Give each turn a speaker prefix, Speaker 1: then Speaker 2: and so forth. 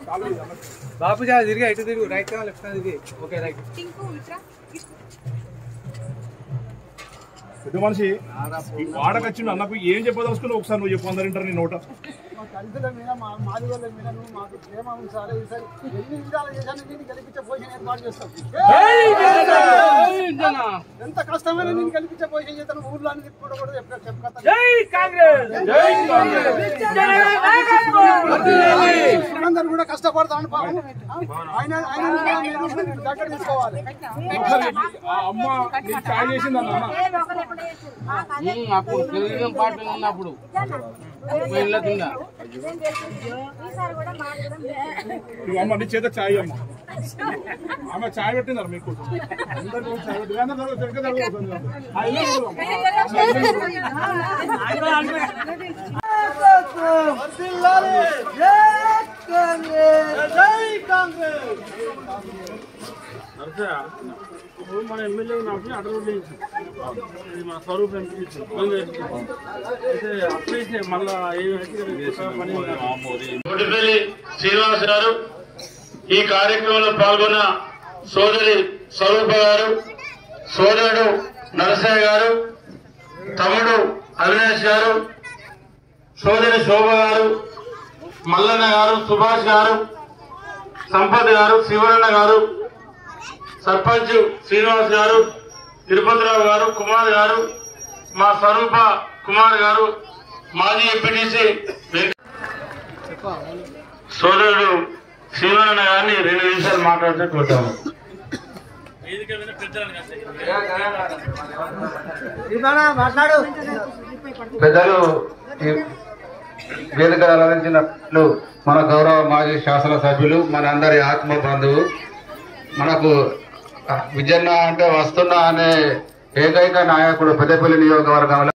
Speaker 1: బాపు జా తిరిగి ఇటు తిరుగు రైట్ లెఫ్ట్ తిరిగి ఓకే రైట్
Speaker 2: పెద్ద మనిషి ఈ వాడకొచ్చిండు అన్నకు ఏం చెప్పదలుచుకున్నావు ఒకసారి నువ్వు చెప్పు అందరింటారు నీ నోట
Speaker 3: మా దళితుల మీద మా మాదిగోళ్ళ మీద నువ్వు మాకు ప్రేమ ఉంచాలి ఈసారి ఎన్ని విధాలు చేశాను నేను గెలిపించే పొజిషన్ ఏర్పాటు చేస్తాం ఎంత కష్టమైన నేను గెలిపించే పొజిషన్ చేస్తాను ఊర్లో అన్ని తిప్పుడు కూడా చెప్ప చెప్పగలుగుతాను అందరూ కూడా కష్టపడతాను పాపం ఆయన ఆయన మీరు దగ్గర తీసుకోవాలి
Speaker 2: ఆ అమ్మ నీకు చాయ్ చేసింది అన్న
Speaker 4: అప్పుడు తెలుగుదేశం పార్టీ ఉన్నప్పుడు ఇళ్ళ తిన్నా
Speaker 5: ఈసారి కూడా మాకు కూడా
Speaker 2: నువ్వు అమ్మ నీ చేత చాయ్ అమ్మ ఆమె చాయ్ పెట్టిందారు మీకు అందరికీ ఒక చాయ్ పెట్టి అందరూ జరగ- జరగ- జరగ వస్తుంది. ఆ ఇల్లు చూడు అమ్మ.
Speaker 4: మన ఎమ్మెల్యే ఉన్నప్పుడు అటు రోడ్డు వేసి. ఇది మన స్వరూప్ ఎంపీ అయితే అప్లైతే మళ్ళా ఏ పని
Speaker 6: గుడిపల్లి శ్రీనివాస్ గారు ఈ కార్యక్రమంలో పాల్గొన్న సోదరి స్వరూప గారు సోదరుడు నరసయ్య గారు తమ్ముడు అవినాష్ గారు సోదరి శోభ గారు మల్లన్న గారు సుభాష్ గారు సంపత్ గారు శివరన్న గారు సర్పంచ్ శ్రీనివాస్ గారు తిరుపతిరావు గారు కుమార్ గారు మా స్వరూప కుమార్ గారు మాజీ ఎంపీటీసీ సోదరుడు శ్రీవరణ గారిని రెండు నిమిషాలు మాట్లాడితే చూద్దాము
Speaker 3: మాట్లాడు
Speaker 7: పెద్దలు ఈ వేదిక అలంకరించినట్లు మన గౌరవ మాజీ శాసనసభ్యులు మన అందరి ఆత్మ బంధువు మనకు విజన్న అంటే వస్తున్నా అనే ఏకైక నాయకుడు పెద్దపల్లి నియోజకవర్గంలో